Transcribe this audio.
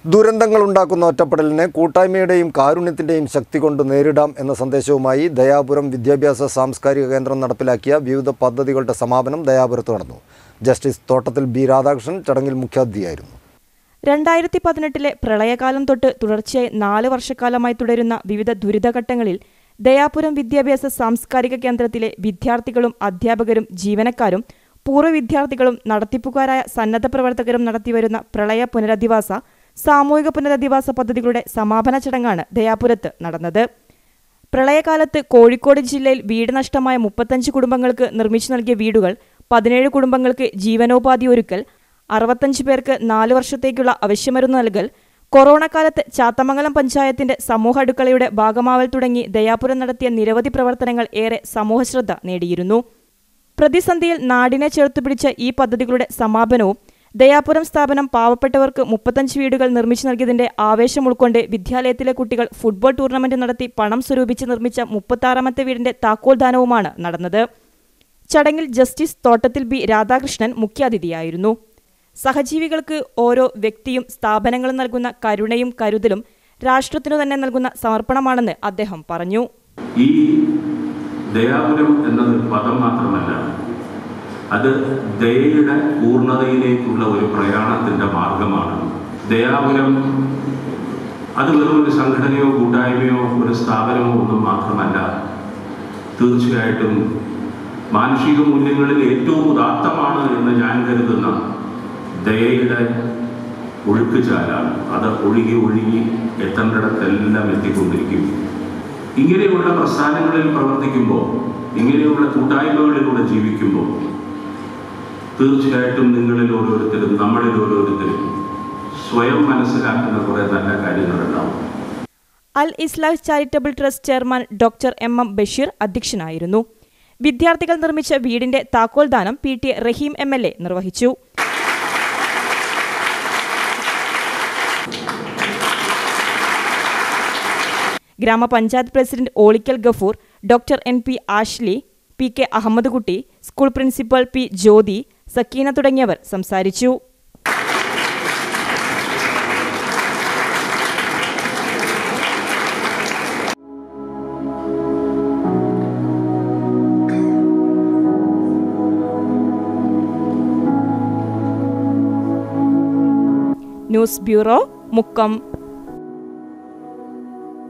ദുരന്തങ്ങൾ ഉണ്ടാക്കുന്ന ഒറ്റപ്പെടലിനെ കൂട്ടായ്മയുടെയും കാരുണ്യത്തിൻ്റെയും ശക്തി കൊണ്ട് നേരിടാം എന്ന സന്ദേശവുമായി ദയാപുരം വിദ്യാഭ്യാസ സാംസ്കാരിക കേന്ദ്രം നടപ്പിലാക്കിയ വിവിധ പദ്ധതികളുടെ സമാപനം ദയാപുരത്ത് നടന്നു ജസ്റ്റിസ് തോട്ടത്തിൽ ബി രാധാകൃഷ്ണൻ ചടങ്ങിൽ മുഖ്യാതിഥിയായിരുന്നു രണ്ടായിരത്തി പതിനെട്ടിലെ പ്രളയകാലം തൊട്ട് തുടർച്ചയായി നാല് വർഷക്കാലമായി തുടരുന്ന വിവിധ ദുരിതഘട്ടങ്ങളിൽ ദയാപുരം വിദ്യാഭ്യാസ സാംസ്കാരിക കേന്ദ്രത്തിലെ വിദ്യാർത്ഥികളും അധ്യാപകരും ജീവനക്കാരും പൂർവ്വ വിദ്യാർത്ഥികളും നടത്തിപ്പുകാരായ സന്നദ്ധ പ്രവർത്തകരും നടത്തിവരുന്ന പ്രളയ പുനരധിവാസ സാമൂഹിക പുനരധിവാസ പദ്ധതികളുടെ സമാപന ചടങ്ങാണ് ദയാപുരത്ത് നടന്നത് പ്രളയകാലത്ത് കോഴിക്കോട് ജില്ലയിൽ വീട് നഷ്ടമായ മുപ്പത്തഞ്ച് കുടുംബങ്ങൾക്ക് നിർമ്മിച്ചു നൽകിയ വീടുകൾ പതിനേഴ് കുടുംബങ്ങൾക്ക് ജീവനോപാധി ഒരുക്കൽ അറുപത്തഞ്ച് പേർക്ക് നാല് വർഷത്തേക്കുള്ള അവശ്യമരുന്ന് നൽകൽ കൊറോണ കാലത്ത് ചാത്തമംഗലം പഞ്ചായത്തിന്റെ സമൂഹ അടുക്കളയുടെ ഭാഗമാവൽ തുടങ്ങി ദയാപുരം നടത്തിയ നിരവധി പ്രവർത്തനങ്ങൾ ഏറെ സമൂഹശ്രദ്ധ നേടിയിരുന്നു പ്രതിസന്ധിയിൽ നാടിനെ ചേർത്തുപിടിച്ച ഈ പദ്ധതികളുടെ സമാപനവും ദയാപുരം സ്ഥാപനം പാവപ്പെട്ടവർക്ക് മുപ്പത്തഞ്ച് വീടുകൾ നിർമ്മിച്ചു നൽകിയതിന്റെ ആവേശം ഉൾക്കൊണ്ട് വിദ്യാലയത്തിലെ കുട്ടികൾ ഫുട്ബോൾ ടൂർണമെന്റ് നടത്തി പണം സ്വരൂപിച്ച് നിർമ്മിച്ച മുപ്പത്താറാമത്തെ വീടിന്റെ താക്കോൽദാനവുമാണ് നടന്നത് ചടങ്ങിൽ ജസ്റ്റിസ് തോട്ടത്തിൽ ബി രാധാകൃഷ്ണൻ മുഖ്യാതിഥിയായിരുന്നു സഹജീവികൾക്ക് ഓരോ വ്യക്തിയും സ്ഥാപനങ്ങളും നൽകുന്ന കരുണയും കരുതലും രാഷ്ട്രത്തിനു തന്നെ നൽകുന്ന സമർപ്പണമാണെന്ന് അദ്ദേഹം പറഞ്ഞു ഈ ദയാപുരം എന്നത് പദം മാത്രമല്ല അത് ദയയുടെ പൂർണ്ണതയിലേക്കുള്ള ഒരു പ്രയാണത്തിന്റെ മാർഗമാണ് ദയാപുരം അത് വെറും ഒരു സംഘടനയോ കൂട്ടായ്മയോ ഒരു സ്ഥാപനമോ ഒന്നും മാത്രമല്ല തീർച്ചയായിട്ടും മാനുഷിക മൂല്യങ്ങളിൽ ഏറ്റവും ഉദാത്തമാണ് എന്ന് ഞാൻ കരുതുന്ന ദയയുടെ ഒഴുക്കുചാലാണ് അത് ഒഴുകി ഒഴുകി എത്തേണ്ടിടത്തെല്ലാം എത്തിക്കൊണ്ടിരിക്കും ഇങ്ങനെയുള്ള പ്രസ്ഥാനങ്ങളിൽ പ്രവർത്തിക്കുമ്പോൾ ഇങ്ങനെയുള്ള കൂട്ടായ്മകളിലൂടെ ജീവിക്കുമ്പോൾ തീർച്ചയായിട്ടും നിങ്ങളിൽ ഓരോരുത്തരും നമ്മളിൽ ഓരോരുത്തരും സ്വയം മനസ്സിലാക്കുന്ന കുറേ നല്ല കാര്യങ്ങളുണ്ടാവും Al Islah charitable trust chairman doctor M M Basheer അധ്യക്ഷനായിരുന്നു വിദ്യാർത്ഥികൾ നിർമ്മിച്ച വീടിന്റെ താക്കോൽദാനം P T Raheem M L A നിർവഹിച്ചു ഗ്രാമപഞ്ചായത്ത് president Olikkal Gafoor doctor N P Ashley P K Ahammed Kutty school principal P Jyothi Sakeena തുടങ്ങിയവർ സംസാരിച്ചു ന്യൂസ് ബ്യൂറോ മുക്കം